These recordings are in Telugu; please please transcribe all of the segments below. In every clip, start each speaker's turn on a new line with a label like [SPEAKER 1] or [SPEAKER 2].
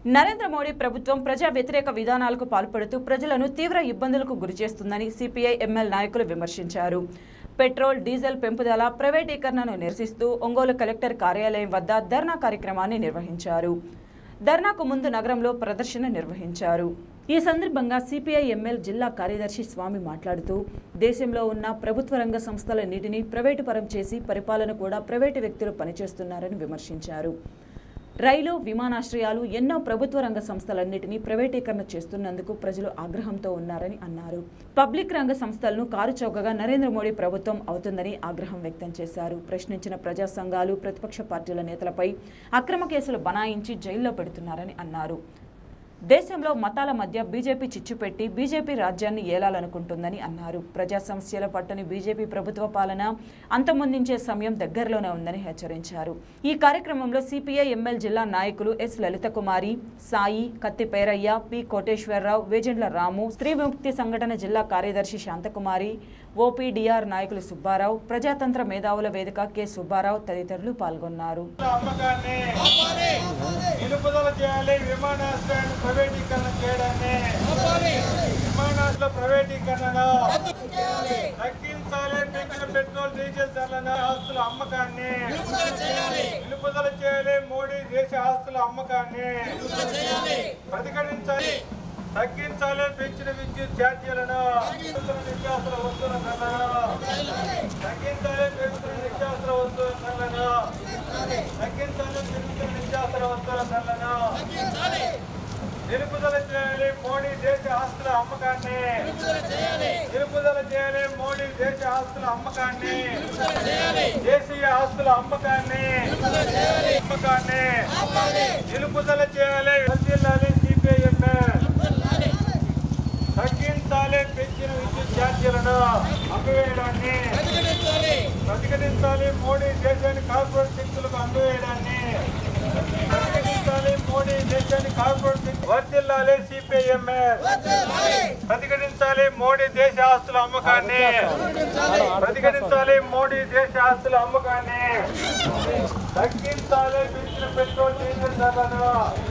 [SPEAKER 1] నరేంద్ర మోడీ ప్రభుత్వం ప్రజా వ్యతిరేక విధానాలకు పాల్పడుతూ ప్రజలను తీవ్ర ఇబ్బందులకు గురిచేస్తుందని సిపిఐ ఎంఎల్ నాయకులు విమర్శించారు పెట్రోల్ డీజిల్ పెంపుదల ప్రైవేటీకరణను నిరసిస్తూ ఒంగోలు కలెక్టర్ కార్యాలయం వద్ద ధర్నా కార్యక్రమాన్ని నిర్వహించారు ధర్నాకు ముందు నగరంలో ప్రదర్శన నిర్వహించారు ఈ సందర్భంగా సిపిఐ ఎంఎల్ జిల్లా కార్యదర్శి స్వామి మాట్లాడుతూ దేశంలో ఉన్న ప్రభుత్వ రంగ సంస్థలన్నిటినీ ప్రైవేటు పరం చేసి పరిపాలన కూడా ప్రైవేటు వ్యక్తులు పనిచేస్తున్నారని విమర్శించారు రైలు విమానాశ్రయాలు ఎన్నో ప్రభుత్వ రంగ సంస్థలన్నిటినీ ప్రైవేటీకరణ చేస్తున్నందుకు ప్రజలు ఆగ్రహంతో ఉన్నారని అన్నారు పబ్లిక్ రంగ సంస్థలను కారు చౌకగా నరేంద్ర మోడీ ప్రభుత్వం అవుతుందని ఆగ్రహం వ్యక్తం చేశారు ప్రశ్నించిన ప్రజా సంఘాలు ప్రతిపక్ష పార్టీల నేతలపై అక్రమ కేసులు బనాయించి జైల్లో పెడుతున్నారని అన్నారు దేశంలో మతాల మధ్య బీజేపీ చిచ్చు పెట్టి బీజేపీ రాజ్యాన్ని ఏలాలనుకుంటుందని అన్నారు ప్రజా సమస్యల పట్టని బీజేపీ ప్రభుత్వ పాలన అంతమొందించే సమయం దగ్గరలోనే ఉందని హెచ్చరించారు ఈ కార్యక్రమంలో సిపిఐ ఎంఎల్ జిల్లా నాయకులు ఎస్ లలిత కుమారి సాయి కత్తి పేరయ్య పి కోటేశ్వరరావు వేజెండ్ల రాము స్త్రీ విముక్తి సంఘటన జిల్లా కార్యదర్శి శాంతకుమారి ఓపీడీఆర్ నాయకులు సుబ్బారావు ప్రజాతంత్ర మేధావుల వేదిక కె సుబ్బారావు తదితరులు పాల్గొన్నారు
[SPEAKER 2] అమ్మకాన్ని నిలుపుదల చేయాలి విమానాశ్రయాన్ని ప్రైవేటీకరణ చేయడాన్ని విమానాశ్రయ ప్రైవేటీకరణను తగ్గించాలి పెంచిన పెట్రోల్ డీజిల్ ధరలను ఆస్తుల అమ్మకాన్ని నిలుపుదల చేయాలి మోడీ దేశ ఆస్తుల అమ్మకాన్ని ప్రతిఘటించాలి తగ్గించాలి పెంచిన విద్యుత్ ఛార్జీలను నిత్యావసర వస్తువుల ధరలను తగ్గించాలి పెరుగుతున్న నిత్యావసర వస్తువుల ధరలను తగ్గించాలి పెరుగుతున్న నిత్యావసర వస్తువుల ధరలను నిలుపుదల చేయాలి మోడీ దేశ ఆస్తుల అమ్మకాన్ని నిలుపుదల చేయాలి మోడీ దేశ ఆస్తుల అమ్మకాన్ని దేశీయ ఆస్తుల అమ్మకాన్ని అమ్మకాన్ని నిలుపుదల చేయాలి వర్ధిల్లాలి సిపిఐఎంఎల్ తగ్గించాలి పెంచిన విద్యుత్ ఛార్జీలను అమ్మివేయడాన్ని ప్రతిఘటించాలి మోడీ దేశాన్ని కార్పొరేట్ శక్తులకు అమ్మివేయడాన్ని ప్రతిఘటించాలి మోడీ దేశాన్ని కార్పొరేట్ శక్తులు వర్ధిల్లాలి సిపిఐఎంఎల్ ప్రతిఘటించాలి మోడీ దేశ ఆస్తుల అమ్మకాన్ని ప్రతిఘటించాలి మోడీ దేశ ఆస్తుల అమ్మకాన్ని తగ్గించాలి పెంచిన పెట్రోల్ డీజిల్ ధరలను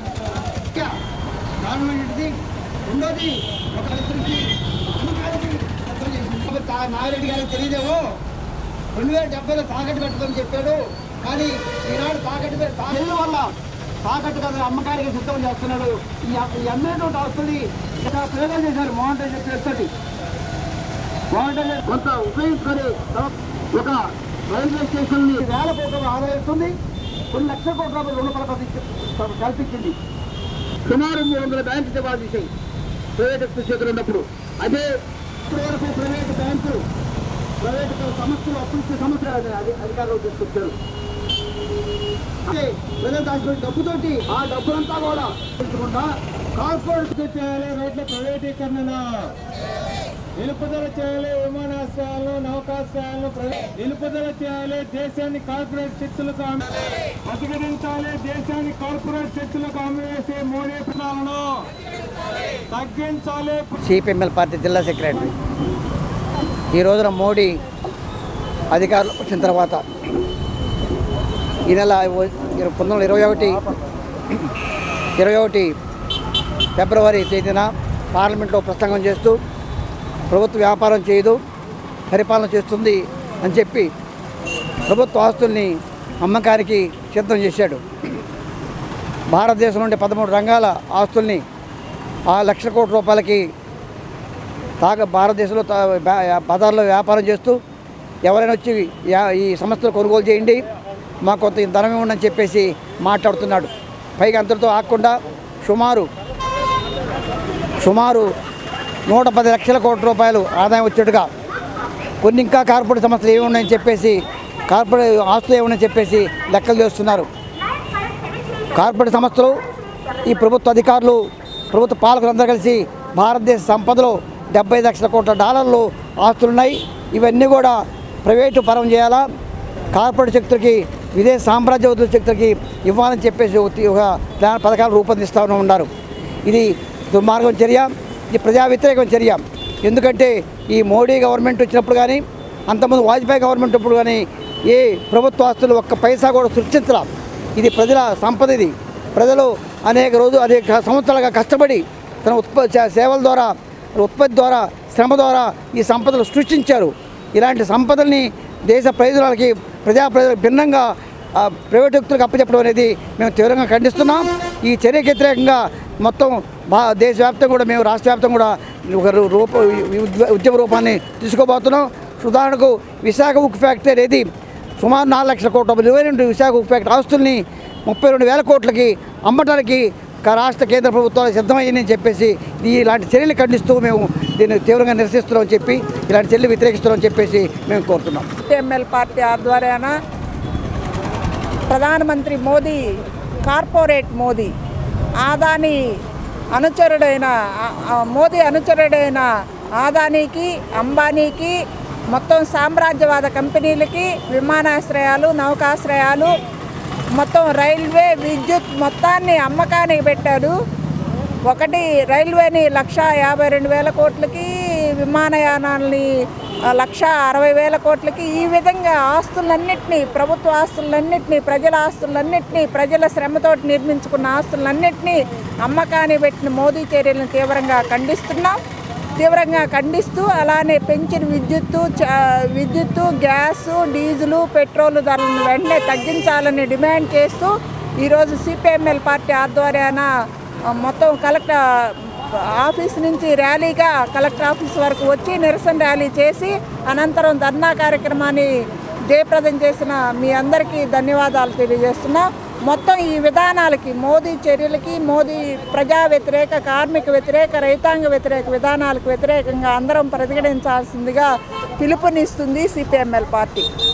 [SPEAKER 3] గవర్నమెంట్ది రెండోది ఒక ఇద్దరికి అమ్మకానికి పత్రం చేసింది. కాబట్టి తా- నాగిరెడ్డి గారికి తెలియదేమో రెండు వేల డెబ్బైలో తాకట్టు కట్టుకొని చెప్పాడు కానీ ఈనాడు తాకట్టు పె- తా- చెల్లు వల్ల తాకట్టు కదా అమ్మకానికి సిద్ధం చేస్తున్నాడు ఈ అ- ఈ అమ్మేటువంటి వస్తుంది ఇక్కడ ప్రయోగం చేశారు మోహన్ రెడ్డి చేస్తుంది మోహన్ రెడ్డి కొంత ఉపయోగించుకొని ఒక రైల్వే స్టేషన్ ని వేల కోట్ల ఆదాయిస్తుంది కొన్ని లక్షల కోట్ల రూపాయలు రుణ పథకం కల్పించింది సుమారు మూడు వందల బ్యాంకు డిపాజిట్ ప్రైవేట్ చేతులు ఉన్నప్పుడు అదే ఇప్పటి వరకు ప్రైవేట్ బ్యాంకులు ప్రైవేట్ సంస్థలు అప్పు ఇచ్చే సమస్య అది అది అధికారులు తీసుకొచ్చారు అదే ప్రజలు దాచుకునే డబ్బుతోటి ఆ డబ్బులంతా కూడా తీసుకుంటా కార్పొరేట్ చేయాలి రైట్ల ప్రైవేటీకరణను నిలుపుదల చేయాలి విమానాశ్రయాలను నౌకాశ్రయాలను ప్రవే- నిలుపుదల చేయాలి దేశాన్ని కార్పొరేట్ శక్తులకు అమ్మి- ప్రతిఘటించాలి దేశాన్ని కార్పొరేట్ శక్తులకు అమ్మివేసే మోడీ విధానాలను తగ్గించాలి
[SPEAKER 4] సిపిఎంఎల్ పార్టీ జిల్లా సెక్రటరీ ఈ రోజున మోడీ అధికారులు వచ్చిన తర్వాత ఈ నెల ఓ- ఇర- పంతొమ్మిది వందల ఇరవై ఒకటి ఇరవై ఒకటి ఫిబ్రవరి తేదీన పార్లమెంట్లో ప్రసంగం చేస్తూ ప్రభుత్వ వ్యాపారం చేయదు పరిపాలన చేస్తుంది అని చెప్పి ప్రభుత్వ ఆస్తుల్ని అమ్మకానికి సిద్ధం చేశాడు భారతదేశం నుండి పదమూడు రంగాల ఆస్తుల్ని ఆ లక్షల కోట్ల రూపాయలకి తాగ భారతదేశంలో తా- బ్యా- బజార్లో వ్యాపారం చేస్తూ ఎవరైనా వచ్చి యా- ఈ సంస్థలు కొనుగోలు చేయండి మాకు కొంత ధనం ఇవ్వండి అని చెప్పేసి మాట్లాడుతున్నాడు పైగా అంతటితో ఆగకుండా సుమారు సుమారు నూట పది లక్షల కోట్ల రూపాయలు ఆదాయం వచ్చేట్టుగా కొన్ని ఇంకా కార్పొరేట్ సంస్థలు ఏమి ఉన్నాయని చెప్పేసి కార్పొరేట్ ఆస్తులు ఏమున్నాయని చెప్పేసి లెక్కలు చేస్తున్నారు కార్పొరేట్ సంస్థలు ఈ ప్రభుత్వ అధికారులు ప్రభుత్వ పాలకులందరూ కలిసి భారతదేశ సంపదలో డెబ్బై లక్షల కోట్ల డాలర్లు ఆస్తులున్నాయి ఇవన్నీ కూడా ప్రైవేటు పరం చేయాలా కార్పొరేట్ శక్తులకి విదేశ సామ్రాజ్యవాదుల శక్తులకి ఇవ్వాలని చెప్పేసి ఒక- ఒక ప్లాన్ పథకాలు రూపొందిస్తూ ఉన్నారు ఇది దుర్మార్గం చర్య ఇది ప్రజా వ్యతిరేకం చర్య ఎందుకంటే ఈ మోడీ గవర్నమెంట్ వచ్చినప్పుడు కానీ అంతకుముందు వాజ్పేయి గవర్నమెంట్ అప్పుడు కానీ ఏ ప్రభుత్వ ఆస్తులు ఒక్క పైసా కూడా సృష్టించలా ఇది ప్రజల సంపద ఇది ప్రజలు అనేక రోజు అనేక సంవత్సరాలుగా కష్టపడి తన ఉత్పత్తి సేవల ద్వారా ఉత్పత్తి ద్వారా శ్రమ ద్వారా ఈ సంపదలు సృష్టించారు ఇలాంటి సంపదల్ని దేశ ప్రయోజనాలకి ప్రజా ప్రజలకు భిన్నంగా ఆ, ప్రైవేట్ వ్యక్తులకు అప్పచెప్పడం అనేది మేము తీవ్రంగా ఖండిస్తున్నాం ఈ చర్యకు వ్యతిరేకంగా మొత్తం భా దేశవ్యాప్తంగా కూడా మేము రాష్ట్ర వ్యాప్తంగా కూడా ఒక రూ- రూప ఉద్య- ఉద్యమ రూపాన్ని తీసుకోబోతున్నాం ఉదాహరణకు విశాఖ ఉక్కు ఫ్యాక్టరీ అనేది సుమారు నాలుగు లక్షల కోట్ల విలువైన విశాఖ ఉక్కు ఫ్యాక్టరీ ఆస్తుల్ని ముప్పై రెండు వేల కోట్లకి అమ్మటానికి క- రాష్ట్ర కేంద్ర ప్రభుత్వాలు సిద్ధమయ్యిందని చెప్పేసి ఈ ఇలాంటి చర్యలు ఖండిస్తూ మేము దీన్ని తీవ్రంగా నిరసిస్తున్నామని చెప్పి ఇలాంటి చర్యలు వ్యతిరేకిస్తున్నామని చెప్పేసి మేము కోరుతున్నాం
[SPEAKER 5] ఎంఎల్ పార్టీ ఆధ్వర్యాన ప్రధానమంత్రి మోదీ కార్పొరేట్ మోదీ ఆదాని అనుచరుడైన ఆ- ఆ మోదీ అనుచరుడైన ఆదానీకి అంబానీకి మొత్తం సామ్రాజ్యవాద కంపెనీలకి విమానాశ్రయాలు నౌకాశ్రయాలు మొత్తం రైల్వే విద్యుత్ మొత్తాన్ని అమ్మకానికి పెట్టాడు ఒకటి రైల్వేని లక్ష యాభై రెండు వేల కోట్లకి విమానయానాల్ని ఆ, లక్ష అరవై వేల కోట్లకి ఈ విధంగా ఆస్తులన్నింటినీ ప్రభుత్వ ఆస్తులన్నింటినీ ప్రజల ఆస్తులన్నింటినీ ప్రజల శ్రమతోటి నిర్మించుకున్న ఆస్తులన్నింటినీ అమ్మకానికి పెట్టిన మోదీ చర్యలను తీవ్రంగా ఖండిస్తున్నాం తీవ్రంగా ఖండిస్తూ అలానే పెంచిన విద్యుత్తు చ- విద్యుత్తు గ్యాసు డీజిలు పెట్రోల్ ధరలను వెంటనే తగ్గించాలని డిమాండ్ చేస్తూ ఈరోజు సిపిఎంఎల్ పార్టీ ఆధ్వర్యాన ఆ, మొత్తం కలెక్టర్ ఆఫీస్ నుంచి ర్యాలీగా కలెక్టర్ ఆఫీస్ వరకు వచ్చి నిరసన ర్యాలీ చేసి అనంతరం ధర్నా కార్యక్రమాన్ని జయప్రదం చేసిన మీ అందరికీ ధన్యవాదాలు తెలియజేస్తున్నాం మొత్తం ఈ విధానాలకి మోదీ చర్యలకి మోదీ ప్రజా వ్యతిరేక కార్మిక వ్యతిరేక రైతాంగ వ్యతిరేక విధానాలకు వ్యతిరేకంగా అందరం ప్రతిఘటించాల్సిందిగా పిలుపునిస్తుంది సిపిఎంఎల్ పార్టీ